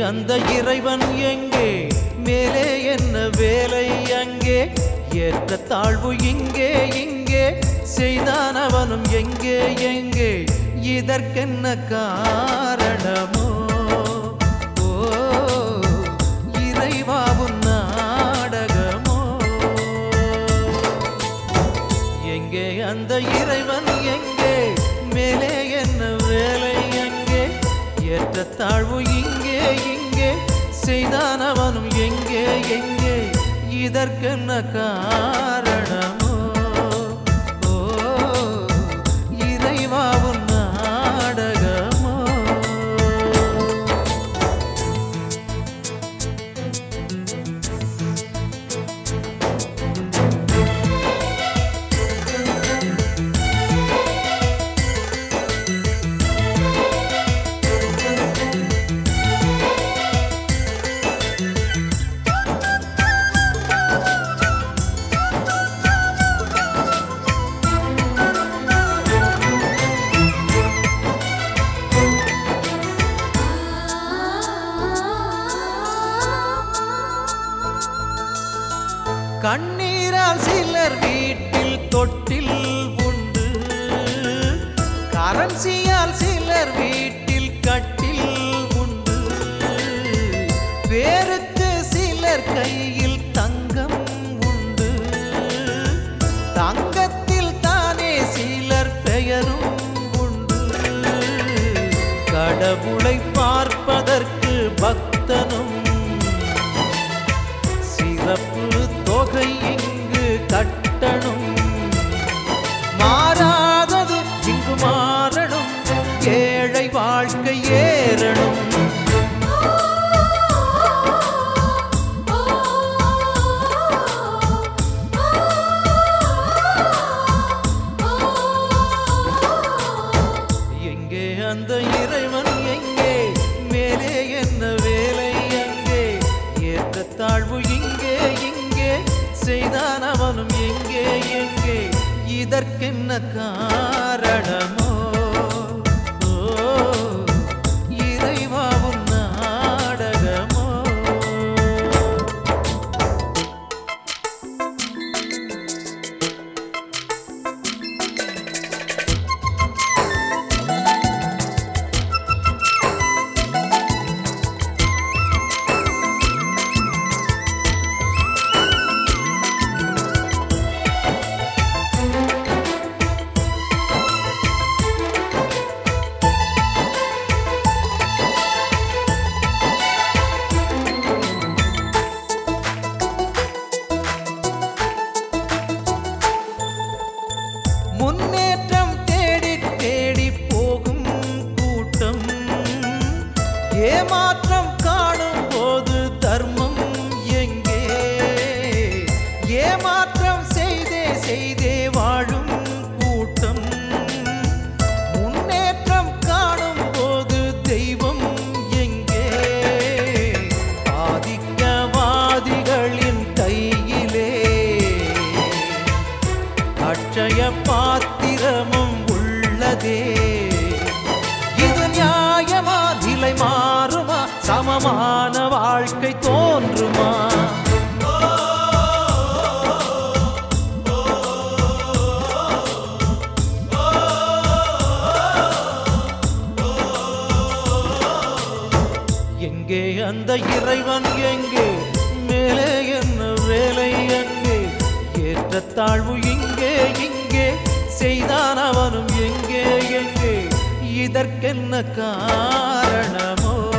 அந்த இறைவன் எங்கே மேலே என்ன வேலை அங்கே ஏற்ற தாழ்வு இங்கே இங்கே செய்தான் அவனும் எங்கே எங்கே இதற்கென்ன காரணமோ ஓ இறைவாவும் நாடகமோ எங்கே அந்த இறைவன் எங்கே மேலே என்ன வேலை அங்கே ஏற்ற தாழ்வு இங்கே இங்கே செய்தான் அவனும் எங்கே எங்கே இதற்கென்ன காரணமோ ஓ இறைவாவும் நாடகமோ கண்ணீரால் சிலர் வீட்டில் தொட்டில் உண்டு கரன்சியால் சிலர் வீட்டில் கட்டில் உண்டு பேருக்கு சிலர் கையில் தங்கம் உண்டு தங்கத்தில் தானே சிலர் பெயரும் உண்டு கடவுளை பார்ப்பதற்கு பக்தனும் சிறப்பு தொகை இங்கு கட்டணும் மாறாதது இங்கு மாறணும் ஏழை வாழ்க்கை ஏறணும் எங்கே அந்த இறைவன் எங்கே மேலே என்ன வேலை அங்கே ஏற்ற தாழ்வு இங்கே இங்கே செய்தான் அவனும் எங்கே எங்கே இதற்கென்ன காரணமோ ஓ, இறைவாவும் நாடகமோ முன்னேற்றம் தேடி தேடி போகும் கூட்டம் ஏமாற்றம் காணும் போது தர்மம் எங்கே ஏமாற்றம் செய்தே செய்தே வாழும் கூட்டம் முன்னேற்றம் காணும் போது தெய்வம் எங்கே ஆதிக்கவாதிகளின் கையிலே அட்சய பாத்திரமும் உள்ளதே இது நியாயமா நிலை மாறுமா சமமான வாழ்க்கை தோன்றுமா எங்கே அந்த இறைவன் எங்கே மேலே என்ன வேலை அங்கே ஏற்ற தாழ்வு இங்கே இங்கே செய்தான் அவனும் எங்கே எங்கே இதற்கென்ன காரணமோ